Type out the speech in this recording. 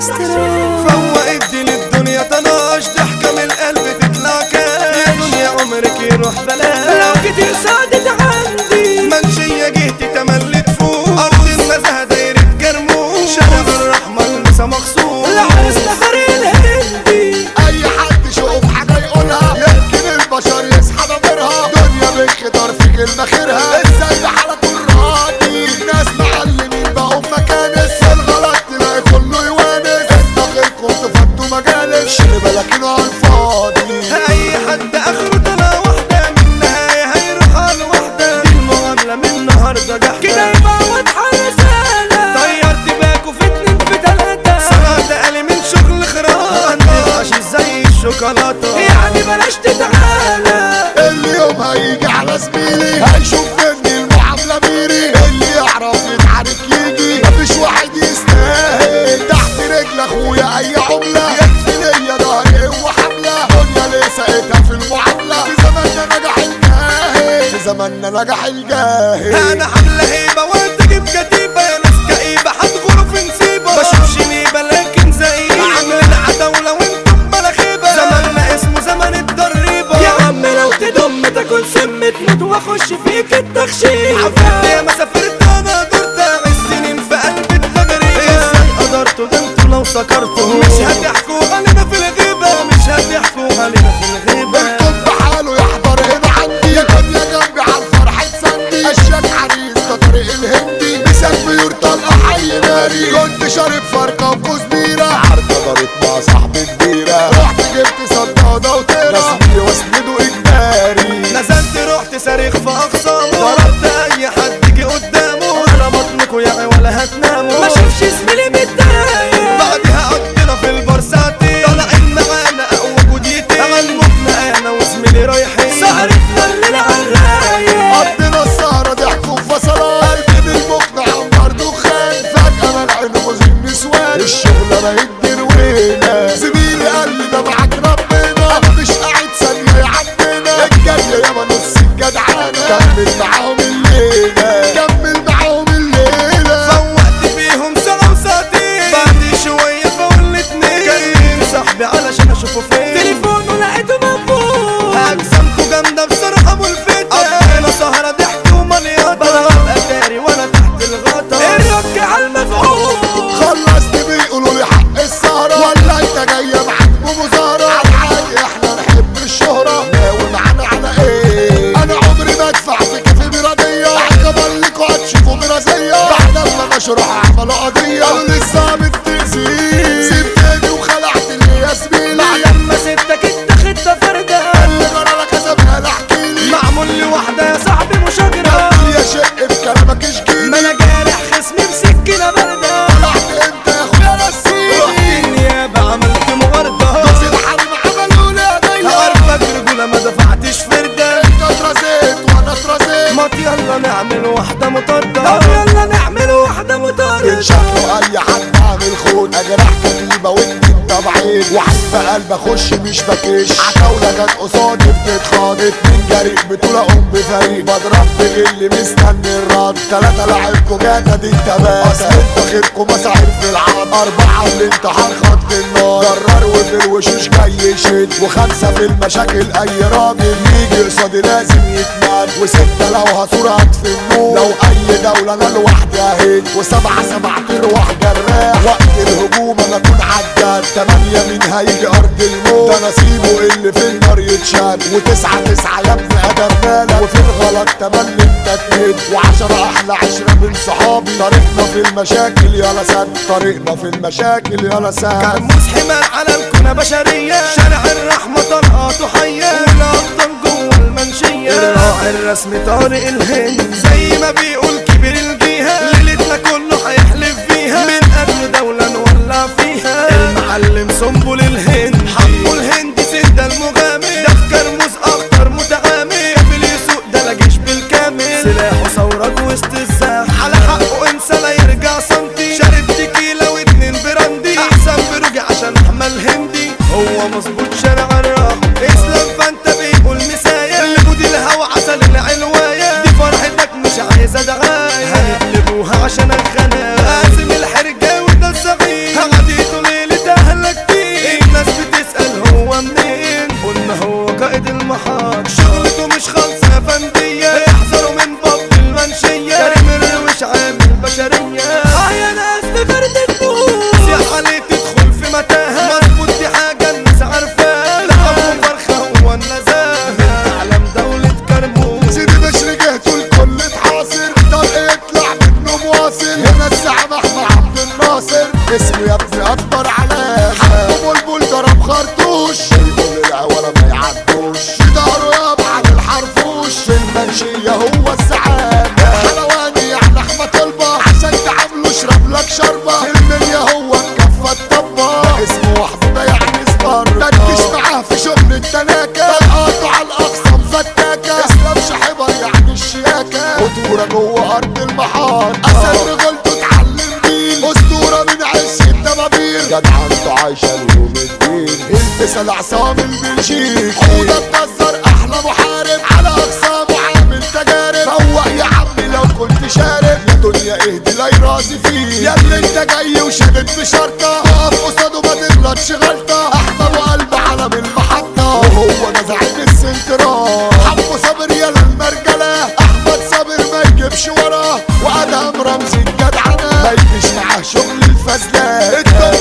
مايسترو فوق الدنيا الدنيا طناش ضحكة من القلب تطلع كاش يا دنيا عمرك يروح بلاش لو كتير سعدت عندي منشية جهتي تملي تفوق أرض النزهة دايرة كرموش شارع الرحمة لسه مخصوص العرس نفر الهندي اي حد يشوف حاجه يقولها يمكن البشر يصحى ضميرها دنيا بالخضار في كلمه خيرها ازاي على كل راضي ناس معلمين بقوا في مكانس الغلط تلاقي كله يوانس انت غيركم تفضوا مجالس شيل بالك انه على الفاضي أي حد آخره طلع واحدة من النهاية هيروح على واحدة دي المعاملة من النهاردة كده ضحكة يبقى واضحة رسالة طيرت باكو في اتنين في تلاتة صنعت قالي من شغل خران عشان زي الشوكولاتة يعني بلاش تتعالى اليوم هيجي على زميلي هيشوف مني المعاملة ميري اللي يعرف يتعارك يجي مفيش واحد يستاهل تحت رجل اخويا اي عملة يكفي ليا ضهري وحملة دنيا ليه ساقتها في المعاملة في زماننا نجح الجاهل في زماننا نجح الجاهل انا حملة هيبة وانت جيب كتيبة يا ناس كئيبة هتغروا في نسيبة بشوفش نيبة لكن زئيبة عاملين عداولة وانتم بلا خيبة زماننا اسمه زمن الضريبة يا عم لو تدم تاكل سم تموت واخش فيك التخشيب عفرت يا ما سافرت انا دورت اعيش سنين في قلب التجربة ازاي قدرتوا ده انتوا لو سكرتوا مش هتحكوا علينا في الغيبة مش هتحكوا علينا في الغيبة الكل بحاله يحضر هنا عندي يا كان يا جنبي على الفرح تسندي اشياء عريس كطريق الهندي مسك بيور طلقه حي ناري كنت شارب فرقه بكزبيره عرضه دارت مع صاحبي كبيره رحت جبت صداده وطيره رسمي واسنده اجباري نزلت رحت صارخ في اقصامه ضربت اي حد جه قدامه على بطنكوا يا ولا هتناموا ما شافش زميلي متضايق بعدها قضينا في البرساتين طالعين معانا اقوى جديتين غنمتنا انا وزميلي رايحين سهرتنا الليلة عالرايق قضينا السهرة ضحك وفصلات قلبي بالمقنع عمر دخان فجأة ملعن غزين نسوان الشغلة بقت دروينة زميلي قال لي ده معاك ربنا أنا مش قاعد ثانية يا عمنا الجاية يابا نص الجدعانة كمل معاهم الليلة كمل معاهم الليلة فوقت فيهم سنة وساعتين بعد شوية فوق الاتنين جايين صاحبي علشان اشوفه فين تليفونه لقيته مقفول اجسامكوا جامدة بصراحة ملفتة قضينا سهرة ضحك ومليانة بلغم اتاري وانا تحت الغطا الرك عالمفعول خلصت بيقولوا لي حق السهرة ولا انت جاية معاك بمظاهرة عادي احنا نحب الشهرة ناوي معانا على ايه انا عمري ما ادفع في كيفي مرضية عقبا لكوا هتشوفوا مرازية بعد ما مشروع عملوا قضية قالوا لي الظابط تأذيه سبتني وخلعت اللي يا زميلي لما سبتك انت خدة فردة اللي جرى لك زمان احكي لي معمول لي واحدة يا صاحبي مشاجرة يا شق بكلامك اشجيلي ما انا جارح خصمي بسكينة باردة طلعت انت يا اخويا رحت نسيني النيابة عملت مغاردة جوز الحريم عملوا لي قضية عارفك رجولة ما دفعتش فردة انت اترزيت وانا اترزيت ما يلا نعمل واحدة مطردة طب يلا نعمل واحدة مطاردة شكله اي حد عامل خون اجرح كتيبه وانت انت بعيد واحد في قلب اخش مش بكش عتاولة جت قصادي بتتخاض اتنين جريء بطولة ام بفريق بضرب بغل مستني الرد تلاتة لعبكوا جاتا دي انتباه اصل انت خيركوا مساعير في العرض اربعة الانتحار خط النار جرار وفي الوشوش جاي يشد وخمسة في المشاكل اي راجل يجي قصادي لازم يتمد وستة لو هصورة في النور لو اي دولة انا لوحدي اهد وسبعة سبعة تروح جراح وقت الهجوم انا اكون عداد تمانية مين هيجي ارض الموت ده نصيبه اللي في النار يتشاد وتسعة تسعة يا ابن ادم مالك وفي الغلط تملي انت تمد وعشرة احلى عشرة من صحابي طريقنا في المشاكل يلا سد طريقنا في المشاكل يلا سد كرموز حمال على الكونة بشرية شارع الرحمة طلقاته حية والأبطال جوه المنشية الراعي الرسمي طارق الهند زي ما بيقول كبير الجهة ليلتنا كله هيحلف فيها من قبل دولة نولع فيها المعلم سنبل الهند حمو الهند سند المغامر ده في كرموز أخطر متعامل قبل يسوق ده لا جيش بالكامل سلاحه ثورة وسط الساح على حقه انسى لا يرجع سنتي شارب تكيلا واتنين براندي احسن بروجي عشان احمل هندي هو مظبوط شارع الراحة اسلام فانت بيقول مسايا اللي بودي الهوا عسل العلواية دي فرحتك مش عايزة دعاية المحاط شغلته مش خالصة فندية احذروا من باب المنشية كريم الروش عامل بشرية اه يا ناس بفرد النور يا حالي تدخل في متاهة مظبوط دي حاجة الناس عارفاها لقب فرخة هو النزاهة تعلم دولة كرموز سيدي بشر جهته الكل اتحاصر طلق يطلع منه مواصل هنا الزعمة مع عبد الناصر اسمه يا ابني اكبر علامة حقه بلبل ضرب خرطوش يقول العوالة ما يعدوش في داره يابع الحرفوش في المنشية هو الزعامة حلواني يعني احمد طلبة عشان تعامله اشرب لك شربة المنيا هو الكفة الطبة اسمه وحده ده يعني سبارة تركش معاه في شغل التناكة طلقاته على الاقصى مفتاكة اسلام شحبر يعني الشياكة خطورة جوه ارض المحار اسد رجولته اتعلم بيه اسطورة من عش الدبابير جدع انتوا عايشة اليوم الدين المثل عصام البلجيكي حوضة تكسر احلى محارب على اقسامه عامل تجارب فوق يا عمي لو كنت شارب يا دنيا اهدي لا يرازي فيه يا اللي انت جاي وشدد بشرطة اقف قصاده ما تغلطش غلطة احمد وقلب علم المحطة وهو ده زعيم السنترال حبه صابر يا المرجلة احمد صابر ما يجيبش وراه وادهم رمز الجدعنة ما يجيش معاه شغل الفزلات الدنيا